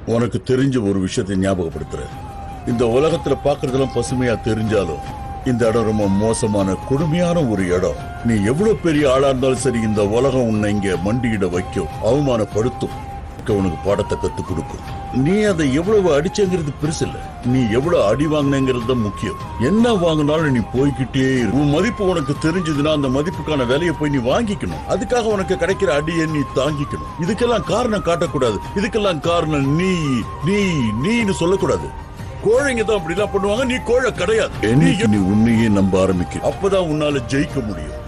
உனக்கு தெரிஞ்ச ஒரு விஷயத்தை ஞாபகப்படுத்துறேன் இந்த உலகத்துல பாக்குறதெல்லாம் பசுமையா தெரிஞ்சாலும் இந்த இடம் ரொம்ப மோசமான கொடுமையான ஒரு இடம் நீ எவ்வளவு பெரிய ஆளா இருந்தாலும் சரி இந்த உலகம் உன்னை இங்க மண்டியிட வைக்கும் அவமானப்படுத்தும் உனக்கு பாடத்தை கத்து கொடுக்கும் நீ அதை எவ்வளவு அடிச்சங்கிறது பெருசு இல்ல நீ எவ்வளவு அடி வாங்கினங்கிறது தான் முக்கியம் என்ன வாங்கினாலும் நீ போய்கிட்டே இரு உன் மதிப்பு உனக்கு தெரிஞ்சதுன்னா அந்த மதிப்புக்கான வேலையை போய் நீ வாங்கிக்கணும் அதுக்காக உனக்கு கிடைக்கிற அடியை நீ தாங்கிக்கணும் இதுக்கெல்லாம் காரணம் காட்டக்கூடாது இதுக்கெல்லாம் காரணம் நீ நீ நீன்னு சொல்லக்கூடாது கோழைங்க தான் அப்படி எல்லாம் பண்ணுவாங்க நீ கோழை கிடையாது நீ நீ உன்னையே நம்ப ஆரம்பிக்க அப்பதான் உன்னால ஜெயிக்க முடியும்